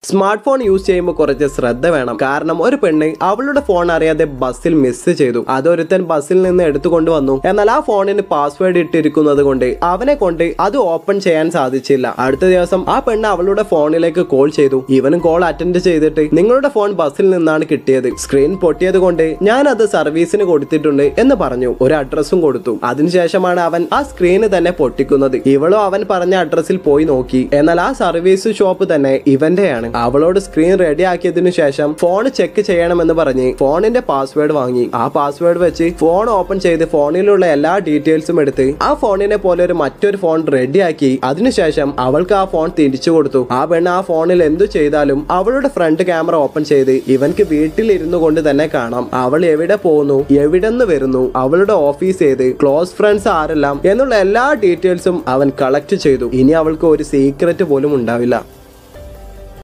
smart phone use ചെയ്യുമ്പോൾ കുറച്ച് ശ്രദ്ധ വേണം കാരണം ഒരു പെണ്ണ് അവളുടെ ഫോൺ അറിയാതെ ബസ്സിൽ മിസ് ചെയ്തു അതൊരുത്തൻ ബസ്സിൽ നിന്ന് എടുത്തുകൊണ്ട് വന്നു എന്നാൽ ആ ഫോണിന് പാസ്വേഡ് ഇട്ടിരിക്കുന്നത് കൊണ്ട് അവനെ കൊണ്ട് അത് ഓപ്പൺ ചെയ്യാൻ സാധിച്ചില്ല അടുത്ത ദിവസം ആ പെണ്ണ് അവളുടെ ഫോണിലേക്ക് കോൾ ചെയ്തു ഇവനും കോൾ അറ്റൻഡ് ചെയ്തിട്ട് നിങ്ങളുടെ ഫോൺ ബസ്സിൽ നിന്നാണ് കിട്ടിയത് സ്ക്രീൻ പൊട്ടിയത് കൊണ്ട് ഞാൻ അത് സർവീസിന് കൊടുത്തിട്ടുണ്ട് എന്ന് പറഞ്ഞു ഒരു അഡ്രസ്സും കൊടുത്തു അതിനുശേഷമാണ് അവൻ ആ സ്ക്രീന് തന്നെ പൊട്ടിക്കുന്നത് ഇവളോ അവൻ പറഞ്ഞ അഡ്രസ്സിൽ പോയി നോക്കി എന്നാൽ ആ സർവീസ് ഷോപ്പ് തന്നെ ഇവന്റെയാണ് അവളോട് സ്ക്രീൻ റെഡി ആക്കിയതിനു ശേഷം ഫോൺ ചെക്ക് ചെയ്യണമെന്ന് പറഞ്ഞ് ഫോണിന്റെ പാസ്വേഡ് വാങ്ങി ആ പാസ്വേഡ് വെച്ച് ഫോൺ ഓപ്പൺ ചെയ്ത് ഫോണിലുള്ള എല്ലാ ഡീറ്റെയിൽസും എടുത്ത് ആ ഫോണിനെ പോലെ ഒരു മറ്റൊരു ഫോൺ റെഡിയാക്കി അതിനുശേഷം അവൾക്ക് ആ ഫോൺ തിരിച്ചു കൊടുത്തു ആ പെണ്ണ് ആ ഫോണിൽ എന്തു ചെയ്താലും അവളുടെ ഫ്രണ്ട് ക്യാമറ ഓപ്പൺ ചെയ്ത് ഇവൻക്ക് വീട്ടിൽ ഇരുന്നു കൊണ്ട് തന്നെ കാണാം അവൾ എവിടെ പോകുന്നു എവിടെന്ന് വരുന്നു അവളുടെ ഓഫീസ് ഏത് ക്ലോസ് ഫ്രണ്ട്സ് ആരെല്ലാം എന്നുള്ള എല്ലാ ഡീറ്റെയിൽസും അവൻ കളക്ട് ചെയ്തു ഇനി അവൾക്ക് ഒരു സീക്രറ്റ് പോലും ഉണ്ടാവില്ല